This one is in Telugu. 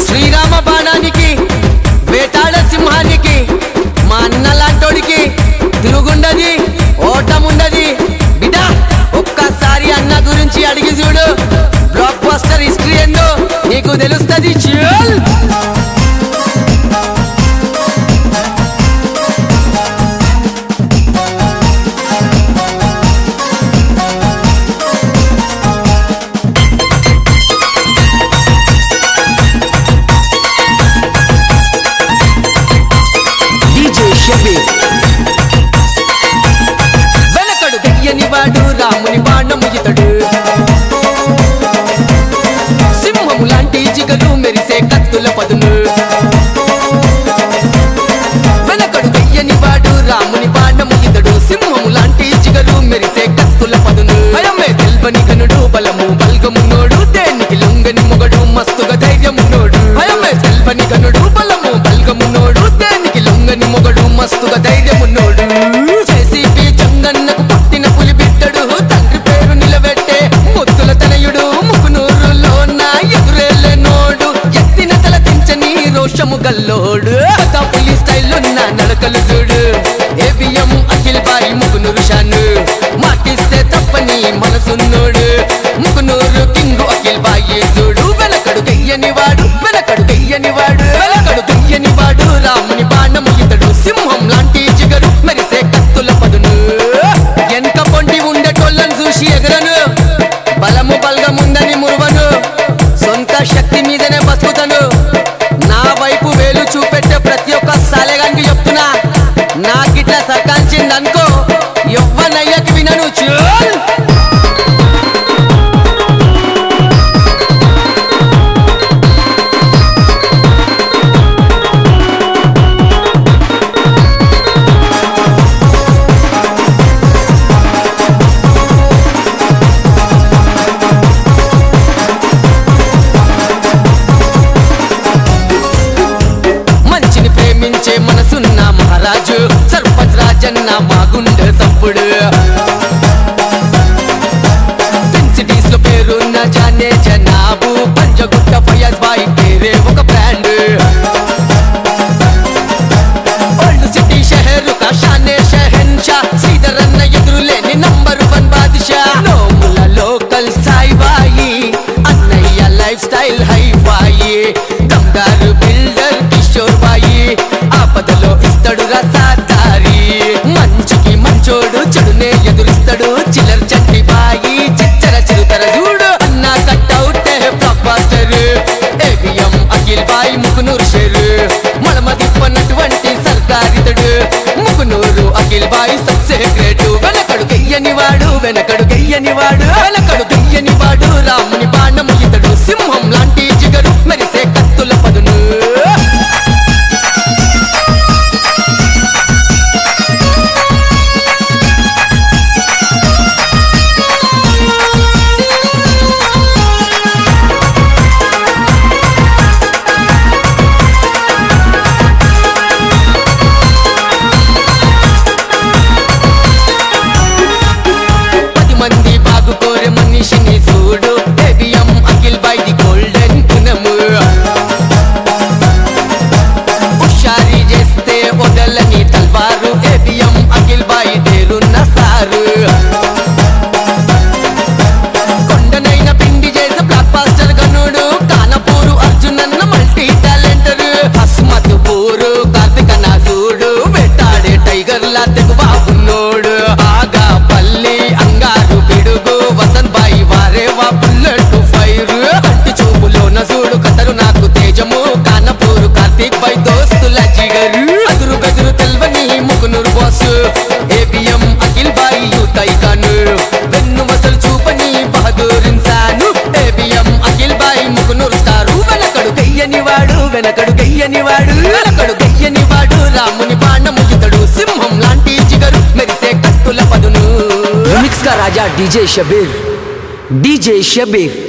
శ్రీరామ బాణానికి వేటాడ సింహానికి మా అన్న లాంటోడికి తిరుగుండది ఓటముండది బిడ్డ ఒక్కసారి అన్న గురించి అడిగి చూడు బ్లాక్ బస్టర్ హిస్టరీ ఏందో నీకు తెలుస్తుంది చూల్ DJ Shabir. వెనకడు దెయ్యని వాడు రాముని బాణము ఇతడు సింహము లాంటి జిగలు మెరిసే కత్తుల పదును వెనకడు దెయ్యని వాడు రాముని బాణము ఇతడు సింహము లాంటి జిగలు మెరిసే కత్తుల పదును భయమే తెల్వని గనుడు బలము బల్గమున్నోడు దేనికి లొంగని మొగడు మస్తుగా ధైర్యమున్నోడు భయమే తెల్వని గనుడు బలము బల్గమున్నోడు దేనికి లొంగని మొగడు మస్తుగా ధైర్యమున్నోడు జేసీపీ జంగన్నకు పుట్టిన పులి బిడ్డడు తండ్రి పేరు నిలబెట్టే ముద్దుల తనయుడు ముకునూరులో నా ఎదురేళ్ళే నోడు ఎత్తిన తల దించని రోషము గల్లోడు కథా పులి స్టైలున్న నడకలు చూడు ఏబిఎం అఖిల్ బాయి ముకునూరు షాను మాటిస్తే తప్పని మనసున్నోడు ముకునూరు కింగు అఖిల్ బాయి చూడు వెనకడు గెయ్యని వాడు వెనకడు గెయ్యని వాడు వెనకడు గెయ్యని వాడు రాముని బాణము ఇతడు సింహం లాంటి జిగరు మెరిసే కత్తుల పదును ఎంత పొంటి ఉండేటోళ్ళని చూసి ఎగరను బలము బల్గముందని మురువను సొంత శక్తి మీదనే బతుకుతాను నా వైపు వేలు చూపెట్టే ప్రతి ఒక్క సాలెగానికి చెప్తున్నా నాకిట్లా సర్కాంచింది అనుకో ఎవ్వనయ్యకి వినను చూల్ మంచిని ప్రేమించే మనసున్న మహారాజు సర్పంచ్ రాజన్న మా గుండె సప్పుడు సిటీస్ లో పేరున్న జానే జనాబు పంచగుట్ట ఫయాజ్ బాయ్ పేరే ఒక బ్రాండ్ ఓల్డ్ సిటీ షహర్ కా షానే షహన్షా శ్రీధర్ అన్న ఎదురులేని నంబర్ వన్ బాద్షా నోముల లోకల్ సాయి బాయి అన్నయ్య లైఫ్ స్టైల్ హై బాయి దమ్దారు బిల్డర్ కిషోర్ బాయి ఆపదలో ఇస్తాడు రసాదారి మంచికి మంచోడు చెడునే ఎదురిస్తాడు చిల్లర్ చట్టి బాయి చిచ్చర చిరుతర చూడు అన్న cutout blockbuster ABM Akhil bhai Mukunuru share మడమ తిప్పనటువంటి సర్కారితడు ముకునూరు అఖిల్ బాయి సబ్సే గ్రేట్ వెనకడు గెయ్యని వాడు వెనకడు గెయ్యని వాడు వెనకడు గెయ్యని వాడు రాముని బాణము ఇతడు సింహం లాంటి జిగరు మెరిసే కత్తుల పదును పది మంది బాగు కోరే మనిషిని చూడు ABM Akhil by the golden గుణము హుషారి చేస్తే వదలని తల్వారు ఏబిఎం అఖిల్ బాయ్ పేరున్న సారు కొండనైన పిండి చేసే బ్లాక్ బాస్టర్ గనుడు కానపూరు అర్జున్ అన్న multi talented Hasmatpur Karthika నాసుడు వెట్టాడే టైగర్ లా తెగువా ఉన్నోడు ఆగా పల్లి అంగారు పిడుగు వసంత్ బాయి వారే వా బుల్లెట్ ఫైర్ కంటి చూపులో నసుడు కతరు నాకు తేజము కానపూరు కార్తీక్ బై దోస్తుల జిగరు అదురు బెదురు తెల్వని Mukunuru boss ABM Akhil bhai youth icon వెన్ను వసలు చూపని బహదూర్ ఇన్సాను ఏబిఎం అఖిల్ బాయి ముకునూరు స్టారు వెనకడు గయ్యని వాడు వెనకడు గయ్యని వాడు వెనకడు గయ్యని వాడు రాముని బాణము ఇతడు సింహం లాంటి జిగరు మెరిసే కత్తుల పదును Remix का राजा DJ Shabir. DJ Shabir.